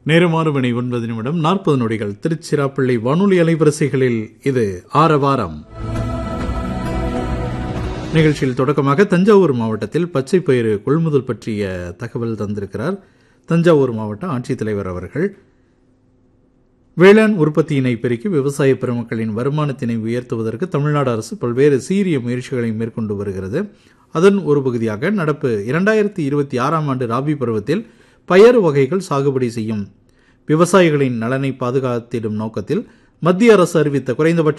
நேரமாறு மணி ஒன்பது நிமிடம் நாற்பது நொடிகள் திருச்சிராப்பள்ளி வானொலி அலைவரிசைகளில் இது ஆரவாரம் நிகழ்ச்சியில் தொடக்கமாக தஞ்சாவூர் மாவட்டத்தில் பச்சை பயிறு கொள்முதல் பற்றிய தகவல் தந்திருக்கிறார் தஞ்சாவூர் மாவட்ட ஆட்சித்தலைவர் அவர்கள் வேளாண் உற்பத்தியினை பெருக்கி விவசாய பெருமக்களின் வருமானத்தினை உயர்த்துவதற்கு தமிழ்நாடு அரசு பல்வேறு சீரிய முயற்சிகளை மேற்கொண்டு வருகிறது அதன் ஒரு பகுதியாக நடப்பு இரண்டாயிரத்தி இருபத்தி ஆறாம் ஆண்டு ராபி பருவத்தில் பயறு வகைகள் சாகுபடி செய்யும் விவசாயிகளின் நலனை பாதுகாத்திடும் நோக்கத்தில் மத்திய அரசு அறிவித்த குறைந்தபட்ச